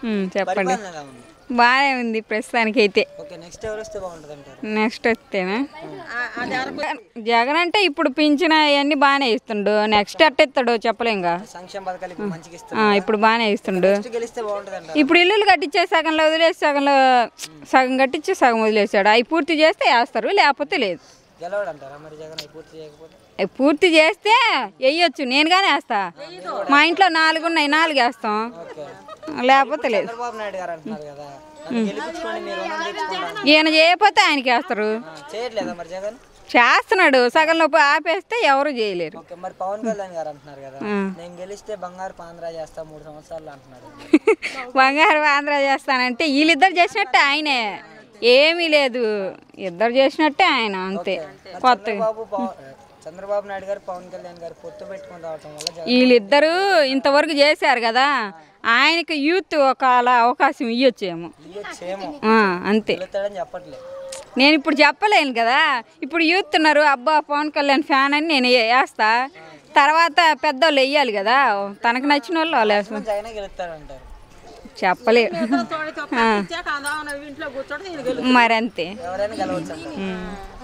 ఉమ్, చెప్పండి పరిపాలన ఎలా ఉంది బాగానే ఉంది ప్రస్తుతానికి అయితే ఓకే నెక్స్ట్ ఎవరు వస్తే బాగుంటుంది అంటారు నెక్స్ట్ వస్తేనా జగన్ అంటే ఇప్పుడు పింఛన అవన్నీ బాగానే ఇస్తుండు నెక్స్ట్ ఎట్ట ఇస్తాడు చెప్పలేంగా సంక్షేమ పథకాలు ఇప్పుడు మంచిగా ఆ, ఇస్తున్నారు ఇప్పుడు బాగానే ఇస్తుండు నెక్స్ట్ గెలిస్తే బాగుంటుంది అంటారు ఇప్పుడు ఇల్లులు కట్టించే సగంలో వదిలేసి సగంలో సగం కట్టించి సగం వదిలేసాడు అవి పూర్తి చేస్తే వేస్తారు లేకపోతే లేదు గెలవడు అంటారా మరి జగన్ అవి పూర్తి చేయకపోతే అవి పూర్తి చేస్తే వేయొచ్చు నేను కానీ వేస్తా మా ఇంట్లో నాలుగు ఉన్నాయి నాలుగు వేస్తాం ఓకే లేకపోతే లేదు చంద్రబాబు నాయుడు గారు అంటున్నారు కదా నన్ను గెలిపించుకోండి మీరు రుణం తీర్చుకుంటాను ఈయన చేయకపోతే ఆయనకి వేస్తారు చేయట్లేదా మరి జగన్ చేస్తున్నాడు సగంలో పోయి ఆపేస్తే ఎవరు చేయలేరు ఓకే మరి పవన్ కళ్యాణ్ గారు అంటున్నారు కదా నేను గెలిస్తే బంగారు పాంద్రా చేస్తా మూడు సంవత్సరాలు అంటున్నారు బంగారు ఆంధ్ర చేస్తానంటే వీళ్ళిద్దరు చేసినట్టే ఆయనే ఏమీ లేదు ఇద్దరు చేసినట్టే ఆయన అంతే కొత్త చంద్రబాబు పవ- చంద్రబాబు నాయుడు గారు పవన్ కళ్యాణ్ గారు పొత్తు పెట్టుకుని రావటం వల్ల జగన్ వీళ్ళిద్దరూ ఇంతవరకు చేశారు కదా ఆయనకి యూత్ ఒక అలా అవకాశం ఇవ్వచ్చేమో ఇయ్యొచ్చేమో ఆ, అంతే గెలుస్తాడని చెప్పట్లేదు నేను ఇప్పుడు చెప్పలేను కదా ఇప్పుడు యూత్ ఉన్నారు అబ్బా పవన్ కళ్యాణ్ ఫ్యాన్ అని నేను వేస్తా తర్వాత పెద్దోళ్ళు వెయ్యాలి కదా తనకు నచ్చిన వాళ్ళు వాళ్ళు వేస్తారు జగనే గెలుస్తాడంటారు చెప్పలేరు తోడితో కట్టించాక అందరం ఇంట్లో కూర్చోడం ఈయన గెలుస్తాడు. మరి అంతే ఎవరైనా గెలవచ్చు అంటారు ఉమ్.